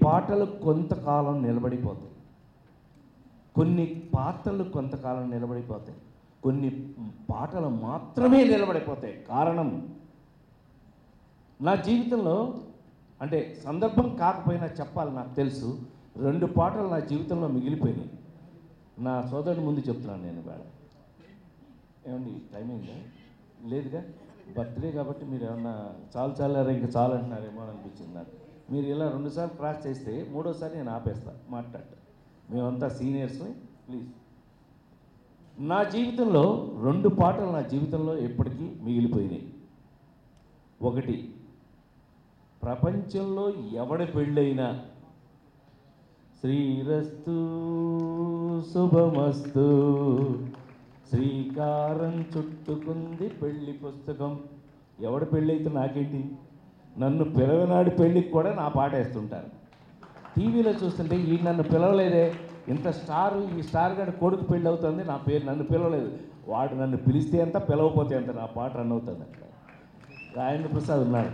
పాటలు కొంతకాలం నిలబడిపోతాయి కొన్ని పాత్రలు కొంతకాలం నిలబడిపోతాయి కొన్ని పాటలు మాత్రమే నిలబడిపోతాయి కారణం నా జీవితంలో అంటే సందర్భం కాకపోయినా చెప్పాలి నాకు తెలుసు రెండు పాటలు నా జీవితంలో మిగిలిపోయినాయి నా సోదరుడి ముందు చెప్తున్నాను నేను వేళ ఏమండి టైం అయిందా లేదుగా బర్త్డే కాబట్టి మీరు ఏమన్నా చాలు చాలారా ఇంకా చాలు అంటున్నారేమో అని అనిపించింది నాకు మీరు ఇలా రెండుసార్లు క్రాస్ చేస్తే మూడోసారి నేను ఆపేస్తా మాట్లాడటం మేమంతా సీనియర్స్ని ప్లీజ్ నా జీవితంలో రెండు పాటలు నా జీవితంలో ఎప్పటికీ మిగిలిపోయినాయి ఒకటి ప్రపంచంలో ఎవడి పెళ్ళైనా శ్రీరస్తు శుభమస్తు శ్రీకారం చుట్టుకుంది పెళ్లి పుస్తకం ఎవడి పెళ్ళైతే నాకేంటి నన్ను పిలవనాడి పెళ్ళికి కూడా నా పాట వేస్తుంటారు టీవీలో చూస్తుంటే ఈ నన్ను పిలవలేదే ఇంత స్టార్ ఈ స్టార్ గారి కొడుకు పెళ్ళి అవుతుంది నా పేరు నన్ను పిలవలేదు వాడు నన్ను పిలిస్తే ఎంత పిలవకపోతే ఎంత నా పాట రన్ అవుతుంది అక్కడ రాజేంద్ర ప్రసాద్ ఉన్నాడు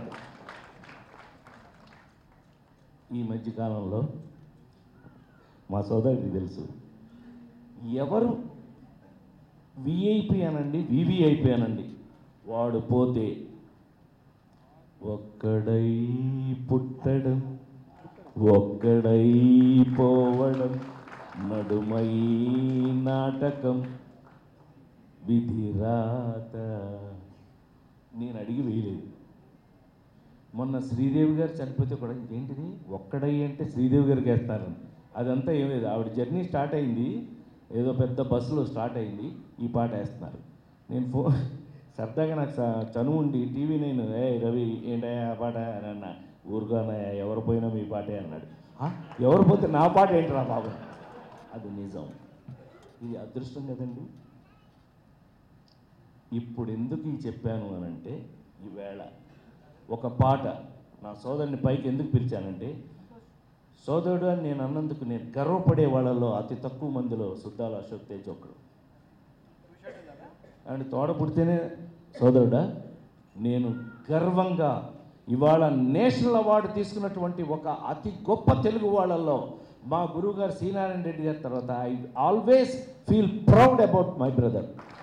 ఈ మధ్యకాలంలో మా సోదరుడికి తెలుసు ఎవరు విఐపి అనండి వివిఐపి అనండి వాడు పోతే ఒక్కడై పుట్టడం ఒక్కడై పోవడం నడుమై నాటకం విధిరాత నేను అడిగి వేయలేదు మొన్న శ్రీదేవి గారు చనిపోతే కూడా ఇదేంటిది ఒక్కడై అంటే శ్రీదేవి గారికి వేస్తారని అదంతా ఏం లేదు ఆవిడ జర్నీ స్టార్ట్ అయింది ఏదో పెద్ద బస్సులో స్టార్ట్ అయింది ఈ పాట వేస్తున్నారు నేను ఫో సరదాగా నాకు స- చనువు ఉండి టీవీ నేను ఏ రవి ఏంటయ్యా ఆ పాట అని అన్న ఊరుగానయ్యా ఎవరు పోయినా మీ పాటే అన్నాడు "ఆ, ఎవరు పోతే నా పాట ఏంట్రా బాబు అది నిజం ఇది అదృష్టం కదండి ఇప్పుడు ఎందుకు ఈ చెప్పాను అని అంటే ఈవేళ ఒక పాట నా సోదరుని పైకి ఎందుకు పిలిచానంటే సోదరుడు అని నేను అన్నందుకు నేను గర్వపడే వాళ్ళలో అతి తక్కువ మందిలో సుద్దాల అశోక్ తేజ్ ఒకడు అండ్ తోడ పుడితేనే సోదరుడా నేను గర్వంగా ఇవాళ నేషనల్ అవార్డు తీసుకున్నటువంటి ఒక అతి గొప్ప తెలుగు వాళ్ళల్లో మా గురువు గారు శ్రీనారాయణ రెడ్డి గారి తర్వాత I always feel proud about my brother